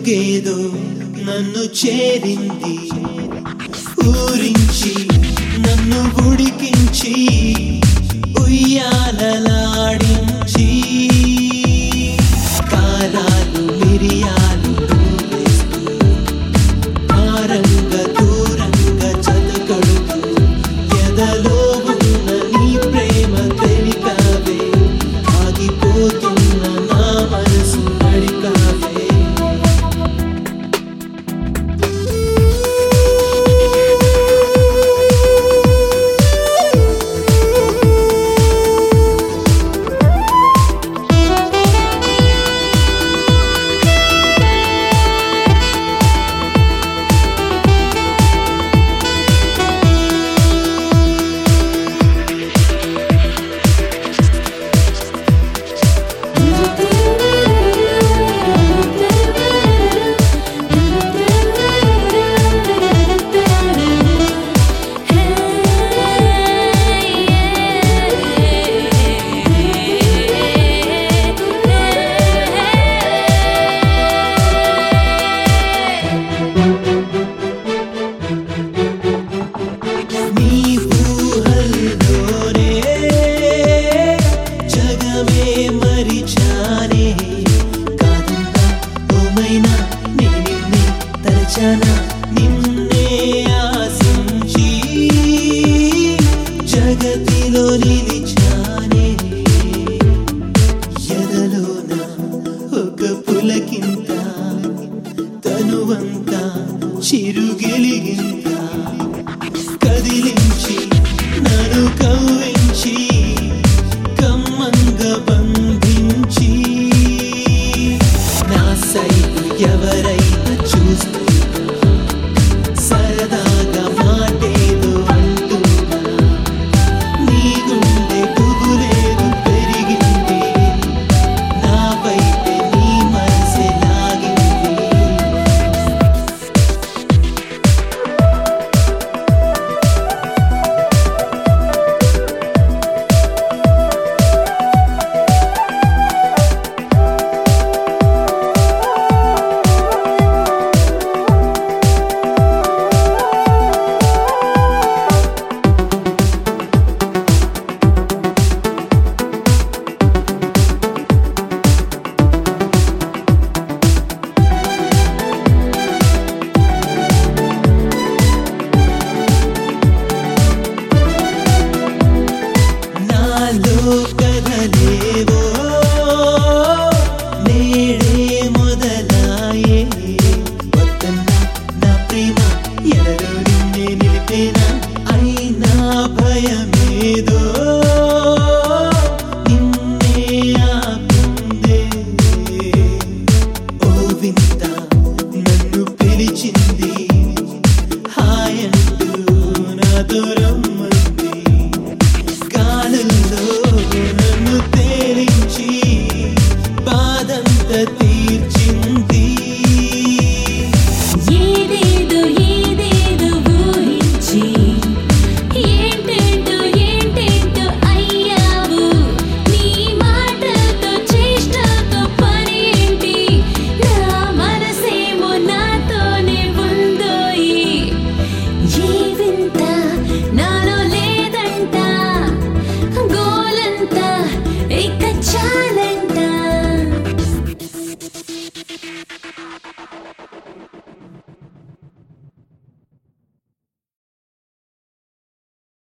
వెలుగేదో నన్ను చేరింది ఊరించి నన్ను ఉడికించి ఉయ్యాలలాడించి కారాలు మిరియాలు వేస్తూ భారంగా దూరంగా చదకడుతూ ఎదలో ఉన్న నీ ప్రేమ తెలిపావే ఆగిపోతున్న నా మనసు నడిపావే నీ ఊహల్లోనే జగమే మరిచానే కాదంతా ఓమైనా నే నిన్నే తలచానా నిన్నే ఆశించి జగతిలో నిలిచానే ఎదలోన ఒక పులకింత తనువంతా చిరుగెలిగింత కదిలించి నన్ను కవ్వించి కమ్మంగా బంధించి నా సైపు ఎవర